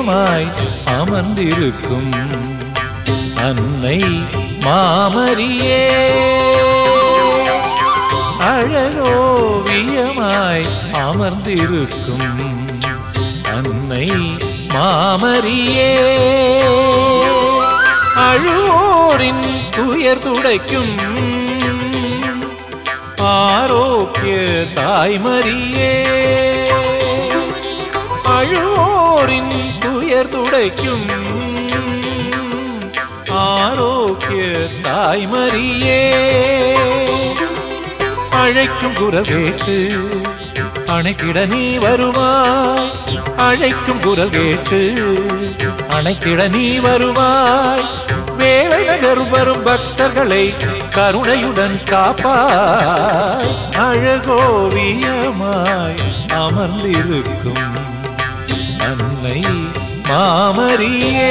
ஓவியமாய் அமர்ந்திருக்கும் அன்னை மாமரியே அழகோவியமாய் அமர்ந்திருக்கும் அன்னை மாமரியே அழுவோரின் துயர் துடைக்கும் ஆரோக்கிய தாய்மரியே அழுவோரின் துயர் துடைக்கும் ஆரோக்கிய தாய்மரியே அழைக்கும் குரல் கேட்டு அணைக்கிட நீ வருவாய் அழைக்கும் குரல் கேட்டு அணைக்கிட நீ வருவாய் வேலை நகர் வரும் பக்தர்களை கருணையுடன் காப்பாய் அழகோவியமாய் அமர்ந்திருக்கும் அன்னை மாமரியே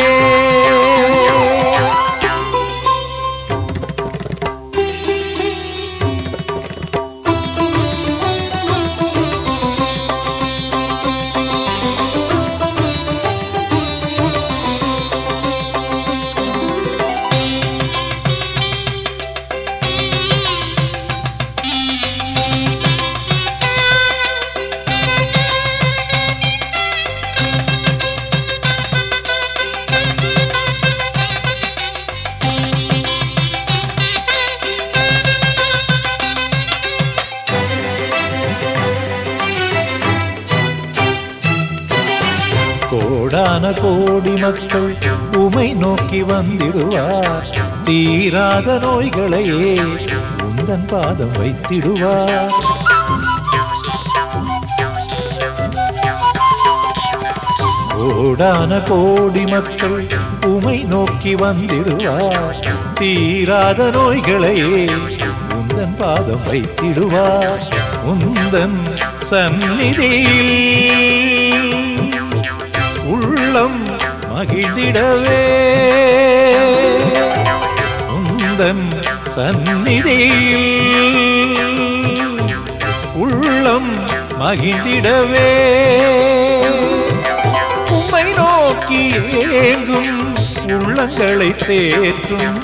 கோடான கோடி மக்கள் உமை நோக்கி வந்திடுவார் தீராத நோய்களையே உந்தன் பாதம் வைத்திடுவார் கோடான கோடி மக்கள் உமை நோக்கி வந்திடுவார் தீராத நோய்களையே உந்தன் பாதம் வைத்திடுவார் உந்தன் சந்நிதியில் உள்ளம் மகிழ்ந்திடவே உந்தன் சந்நிதியில் உள்ளம் மகிழ்ந்திடவே உம்மை நோக்கி ஏங்கும் உள்ளங்களை தேற்றும்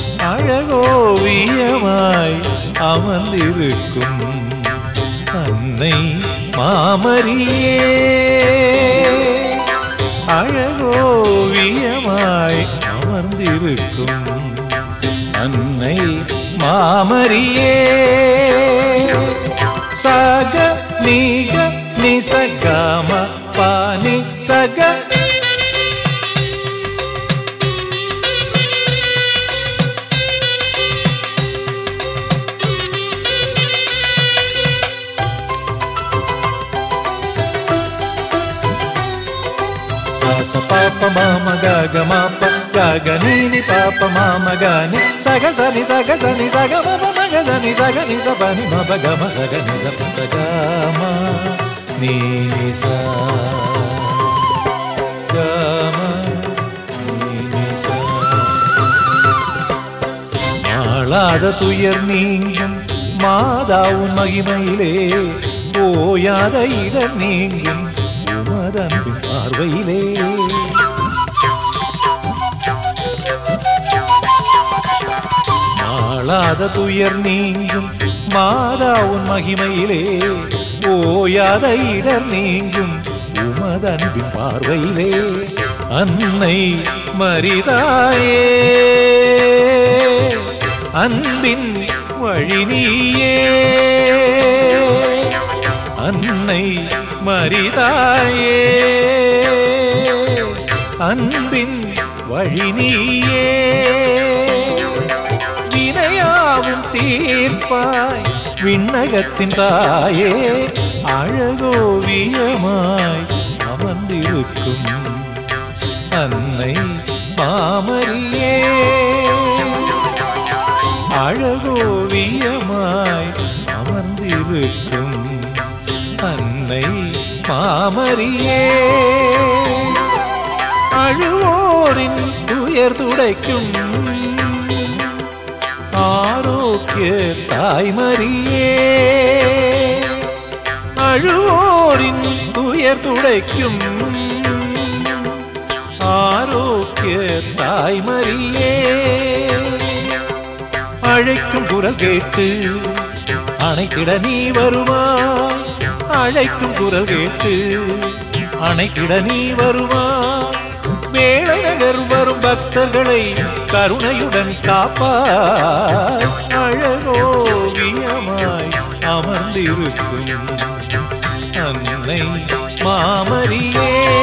அழகோவியமாய் அமர்ந்திருக்கும் அன்னை மாமரியே அழகோவியமாய் அமர்ந்திருக்கும் அன்னை மாமரியே சக நீக நிசகாம பானி சக సాస పాప మామ గగ మాప గగ నీని పాప మామ గాని సగ సని సగ సని సగ మమ మగ సని సగ ని స పని మప గమ సగ ని స ప సగ మా నీని స గమ నీని స மாளாத துயர் நீங்கும் மாதாவும் மகிமையிலே ஓயாத இடர் நீங்கும் உமதன்பின் பார்வையிலே மாளாத துயர் நீங்கும் மாதாவும் மகிமையிலே ஓயாத இடர் நீங்கும் உமதன்பின் பார்வையிலே அன்னை மரிதாயே அன்பின் வழி நீயே அன்னை மரிதாயே அன்பின் வழி நீயே வினையாவும் தீர்ப்பாய் விண்ணகத்தின் தாயே அழகோவியமாய் அமர்ந்திருக்கும் அன்னை மாமரியே அழகோவியமாய் அமர்ந்திருக்கும் அன்னை மாமரியே அழுவோரின் துயர் துடைக்கும் ஆரோக்கிய தாய்மரியே அழுவோரின் துயர் துடைக்கும் ஆரோக்கிய தாய்மரியே அழைக்கும் குரல் கேட்டு அணைத்திட நீ வருவாய் அழைக்கும் குரல் கேட்டு அணைத்திட நீ வருவாய் வேளை நகர் வரும் பக்தர்களை கருணையுடன் காப்பாய் அழகோவியமாய் அமர்ந்திருக்கும் அன்னை மாமரியே